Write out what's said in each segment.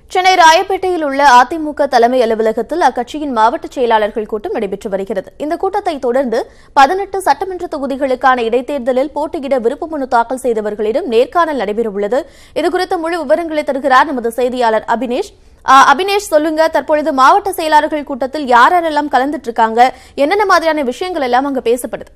சென்னை ராயப்பேட்டையில் உள்ள அதிமுக தலைமை அலுவலகத்தில் அக்கட்சியின் மாவட்ட செயலாளர்கள் கூட்டம் நடைபெற்று வருகிறது இந்த கூட்டத்தை தொடர்ந்து பதினெட்டு சட்டமன்ற தொகுதிகளுக்கான இடைத்தேர்தலில் போட்டியிட விருப்ப மனு தாக்கல் செய்தவர்களிடம் நேர்காணல் நடைபெறவுள்ளது இதுகுறித்த முழு விவரங்களை தருகிறார் நமது செய்தியாளர் அபினேஷ் ஆ, அபினேஷ் சொல்லுங்க தற்பொழுது மாவட்ட செயலாளர்கள் கூட்டத்தில் யார் யாரெல்லாம் கலந்துட்டு இருக்காங்க என்னென்ன மாதிரியான விஷயங்கள் எல்லாம் அங்க பேசப்படுது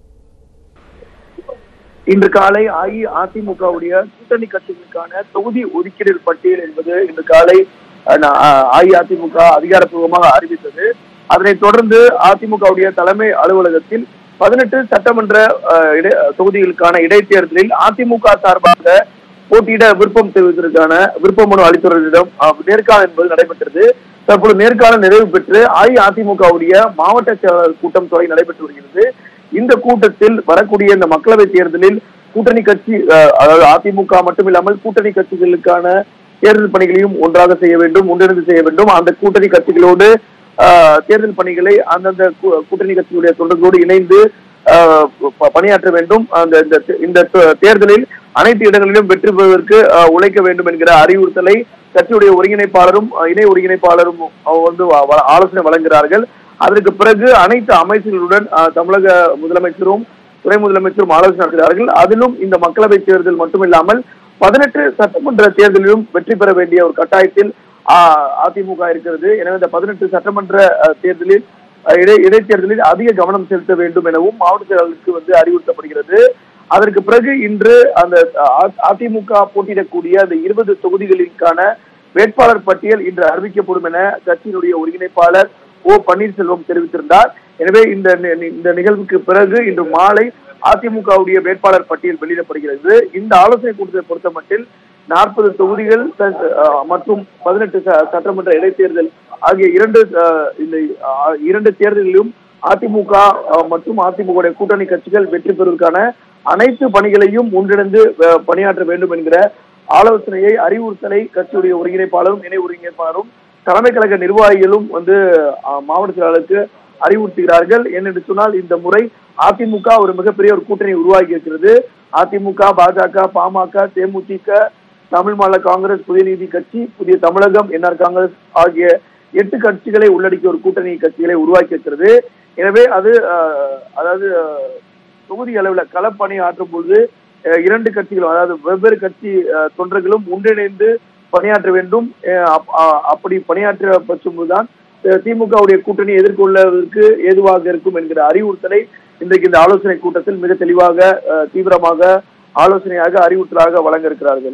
இன்று காலை அஇஅதிமுகவுடைய கூட்டணி கட்சிகளுக்கான தொகுதி ஒதுக்கீடு பட்டியல் என்பது இன்று காலை அஹ், நா- அஹ், அஇஅதிமுக அதிகாரப்பூர்வமாக அறிவித்தது அதனைத் தொடர்ந்து அதிமுகவுடைய தலைமை அலுவலகத்தில் பதினெட்டு சட்டமன்ற அஹ், இடை- தொகுதிகளுக்கான இடைத்தேர்தலில் அதிமுக சார்பாக போட்டியிட விருப்பம் தெரிவித்ததற்கான விருப்ப மனு அளித்தவர்களிடம் அஹ், நேர்காணல் என்பது நடைபெற்றது தற்போது நேர்காணல் நிறைவு பெற்று அஇஅதிமுகவுடைய மாவட்ட செயலாளர் கூட்டம் தொடங்கி நடைபெற்று வருகிறது இந்த கூட்டத்தில் வரக்கூடிய இந்த மக்களவை தேர்தலில் கூட்டணி கட்சி அஹ், அதாவது அதிமுக மட்டுமில்லாமல் கூட்டணி கட்சிகளுக்கான தேர்தல் பணிகளையும் ஒன்றாக செய்ய வேண்டும் ஒன்றிணைந்து செய்ய வேண்டும் அந்த கூட்டணி கட்சிகளோடு அஹ், தேர்தல் பணிகளை அந்தந்த கூ- கூட்டணி கட்சிகளுடைய தொண்டர்களோடு இணைந்து அஹ், ப- பணியாற்ற வேண்டும் அந்த இந்த தே- இந்த தே- தேர்தலில் அனைத்து இடங்களிலும் வெற்றி பெறுவதற்கு அஹ், உழைக்க வேண்டும் என்கிற அறிவுறுத்தலை கட்சியுடைய ஒருங்கிணைப்பாளரும் அஹ், இணை ஒருங்கிணைப்பாளரும் அஹ், வந்து வ- வ- ஆலோசனை வழங்குகிறார்கள் அதற்கு பிறகு அனைத்து அமைச்சர்களுடன் அஹ், தமிழக முதலமைச்சரும் துணை முதலமைச்சரும் ஆலோசனை நடத்துகிறார்கள் அதிலும் இந்த மக்களவை தேர்தல் மட்டுமில்லாமல் பதினெட்டு சட்டமன்ற தேர்தலிலும் வெற்றி பெற வேண்டிய ஒரு கட்டாயத்தில் அஹ், அதிமுக இருக்கிறது எனவே இந்த பதினெட்டு சட்டமன்ற அஹ், தேர்தலில் அஹ், இடை இடைத்தேர்தலில் அதிக கவனம் செலுத்த வேண்டும் எனவும் மாவட்ட செயலாளருக்கு வந்து அறிவுறுத்தப்படுகிறது அதற்கு பிறகு இன்று அந்த அ- அதிமுக போட்டியிடக்கூடிய அந்த இருபது தொகுதிகளுக்கான வேட்பாளர் பட்டியல் இன்று அறிவிக்கப்படும் என கட்சியினுடைய ஒருங்கிணைப்பாளர் ஓ பன்னீர்செல்வம் தெரிவித்திருந்தார் எனவே இந்த நி- நி- இந்த நிகழ்வுக்கு பிறகு இன்று மாலை அதிமுகவுடைய வேட்பாளர் பட்டியல் வெளியிடப்படுகிறது இந்த ஆலோசனை கூட்டத்தை பொறுத்த மட்டில் நாற்பது தொகுதிகள் த- அஹ், மற்றும் பதினெட்டு ச- சட்டமன்ற இடைத்தேர்தல் ஆகிய இரண்டு அஹ், இந்த அஹ், இரண்டு தேர்தலிலும் அதிமுக அஹ், மற்றும் அதிமுக கூட்டணி கட்சிகள் வெற்றி பெறுவதற்கான அனைத்து பணிகளையும் ஒன்றிணைந்து அஹ், பணியாற்ற வேண்டும் என்கிற ஆலோசனையை அறிவுறுத்தலை கட்சியுடைய ஒருங்கிணைப்பாளரும் இணை ஒருங்கிணைப்பாளரும் தலைமை கழக நிர்வாகிகளும் வந்து அஹ், மாவட்ட செயலாளருக்கு அறிவுறுத்துகிறார்கள் ஏனென்று சொன்னால் இந்த முறை அதிமுக ஒரு மிகப்பெரிய ஒரு கூட்டணி உருவாகி இருக்கிறது அதிமுக பாஜக பாமக தேமுதிக தமிழ் மாநில காங்கிரஸ் புதிய நீதி கட்சி புதிய தமிழகம் என்ஆர் காங்கிரஸ் ஆகிய எட்டு கட்சிகளை உள்ளடக்கிய ஒரு கூட்டணி கட்சிகளை உருவாக்கி இருக்கிறது எனவே அது அஹ், அதாவது அஹ், தொகுதி அளவில் களப்பணி ஆற்றும் பொழுது அஹ், இரண்டு கட்சிகளும் அதாவது வெவ்வேறு கட்சி அஹ், தொண்டர்களும் ஒன்றிணைந்து பணியாற்ற வேண்டும் அஹ், அப்- அ- அப்படி பணியாற்ற பட்சம்போதுதான் அஹ், திமுகவுடைய கூட்டணி எதிர்கொள்வதற்கு ஏதுவாக இருக்கும் என்கிற அறிவுறுத்தலை இன்றைக்கு இந்த ஆலோசனை கூட்டத்தில் மிக தெளிவாக அஹ், தீவிரமாக ஆலோசனையாக அறிவுறுத்தலாக வழங்க இருக்கிறார்கள்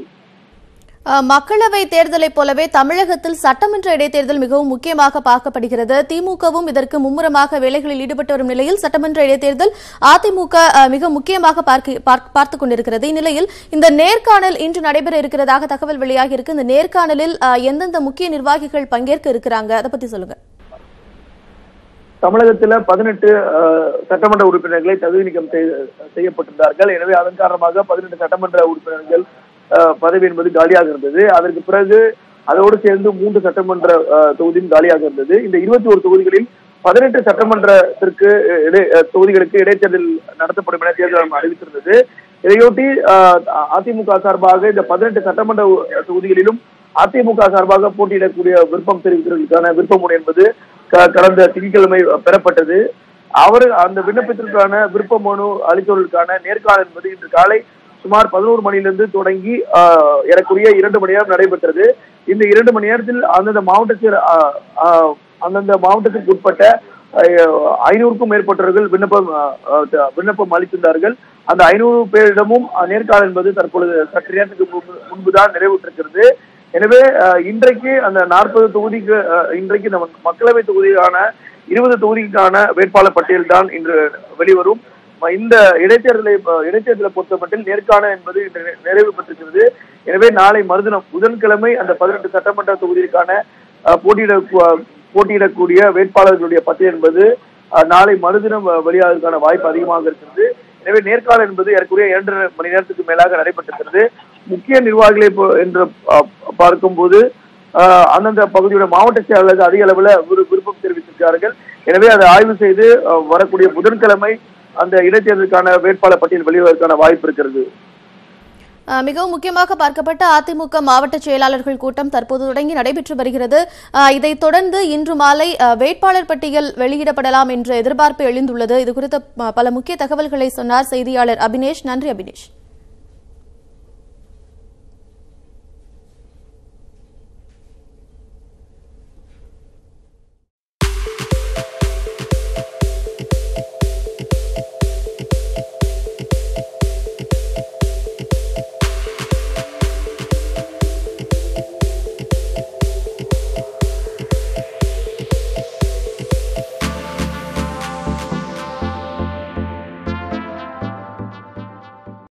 அஹ், மக்களவை தேர்தலைப் போலவே தமிழகத்தில் சட்டமன்ற இடைத்தேர்தல் மிகவும் முக்கியமாக பார்க்கப்படுகிறது திமுகவும் இதற்கு மும்முரமாக வேலைகளில் ஈடுபட்டு வரும் நிலையில் சட்டமன்ற இடைத்தேர்தல் அதிமுக அஹ், மிக முக்கியமாக பார்க்க- பார்க்க- பார்த்துக் கொண்டிருக்கிறது இந்நிலையில் இந்த நேர்காணல் இன்று நடைபெற இருக்கிறதாக தகவல் வெளியாகி இருக்கு இந்த நேர்காணலில் அஹ், எந்தெந்த முக்கிய நிர்வாகிகள் பங்கேற்க இருக்கிறாங்க அதை பத்தி சொல்லுங்க தமிழகத்துல பதினெட்டு சட்டமன்ற உறுப்பினர்களை தகுதி நீக்கம் செய்ய- செய்யப்பட்டிருந்தார்கள் எனவே அதன் காரணமாக பதினெட்டு சட்டமன்ற உறுப்பினர்கள் அஹ், பதவி என்பது காலியாக இருந்தது அதற்கு பிறகு அதோடு சேர்ந்து மூன்று சட்டமன்ற அஹ், தொகுதியும் காலியாக இருந்தது இந்த இருபத்தி ஒரு தொகுதிகளில் பதினெட்டு சட்டமன்றத்திற்கு அஹ், இடை- அஹ், தொகுதிகளுக்கு இடைத்தேர்தல் நடத்தப்படும் என தேர்தல் ஆணையம் அறிவித்திருந்தது இதையொட்டி அஹ், அதிமுக சார்பாக இந்த பதினெட்டு சட்டமன்ற உ- தொகுதிகளிலும் அதிமுக சார்பாக போட்டியிடக்கூடிய விருப்பம் தெரிவிக்கிறதுக்கான விருப்பமுறை என்பது க- கடந்த திங்கட்கிழமை பெறப்பட்டது அவர் அந்த விண்ணப்பத்திற்கான விருப்ப மனு அளித்தவர்களுக்கான நேர்காணல் என்பது இன்று காலை சுமார் பதினோரு மணியிலிருந்து தொடங்கி ஆஹ், ஏறக்குறைய இரண்டு மணி நேரம் நடைபெற்றது இந்த இரண்டு மணி நேரத்தில் அந்தந்த மாவட்டத்தில் ஆஹ், ஆஹ், அந்தந்த மாவட்டத்திற்கு உட்பட்ட ஆஹ், ஐநூறுக்கும் மேற்பட்டவர்கள் விண்ணப்பம் ஆஹ், ஆஹ், விண்ணப்பம் அளித்திருந்தார்கள் அந்த ஐநூறு பேரிடமும் ஆஹ், நேர்காணல் என்பது தற்பொழுது சற்று நேரத்துக்கு முன்பு முன்புதான் நிறைவுற்றிருக்கிறது எனவே அஹ், இன்றைக்கு அந்த நாற்பது தொகுதிக்கு அஹ், இன்றைக்கு நம்ம மக்களவை தொகுதிக்கான இருபது தொகுதிக்கான வேட்பாளர் பட்டியல் தான் இன்று வெளிவரும் ம- இந்த இடைத்தேர்தலை அஹ், இடைத்தேர்தலை பொறுத்தமட்டில் நேர்காணல் என்பது இன்று நி- நிறைவு பெற்றிருக்கிறது எனவே நாளை மறுதினம் புதன்கிழமை அந்த பதினெட்டு சட்டமன்ற தொகுதிக்கான அஹ், போட்டியிட போட்டியிடக்கூடிய வேட்பாளர்களுடைய பட்டியல் என்பது அஹ், நாளை மறுதினம் அஹ், வெளியாவதற்கான வாய்ப்பு அதிகமாக இருக்கிறது எனவே நேர்காணல் என்பது ஏறக்குறைய இரண்டு மணி நேரத்துக்கு மேலாக நடைபெற்றிருக்கிறது முக்கிய நிர்வாகிகளை பொ- என்று அஹ், பார்க்கும்போது அஹ், அந்தந்த பகுதியோட மாவட்ட செயலாளர்கள் அதிக அளவில் விரு- விருப்பம் தெரிவித்திருக்கிறார்கள் எனவே அதை ஆய்வு செய்து அஹ், வரக்கூடிய புதன்கிழமை அந்த இடைத்தேர்தலுக்கான வேட்பாளர் பட்டியல் வெளிவதற்கான வாய்ப்பு இருக்கிறது அஹ், மிகவும் முக்கியமாக பார்க்கப்பட்ட அதிமுக மாவட்ட செயலாளர்கள் கூட்டம் தற்போது தொடங்கி நடைபெற்று வருகிறது அஹ், இதைத் தொடர்ந்து இன்று மாலை அஹ், வேட்பாளர் பட்டியல் வெளியிடப்படலாம் என்ற எதிர்பார்ப்பு எழுந்துள்ளது இது குறித்த அஹ், பல முக்கிய தகவல்களை சொன்னார் செய்தியாளர் அபினேஷ் நன்றி அபினேஷ்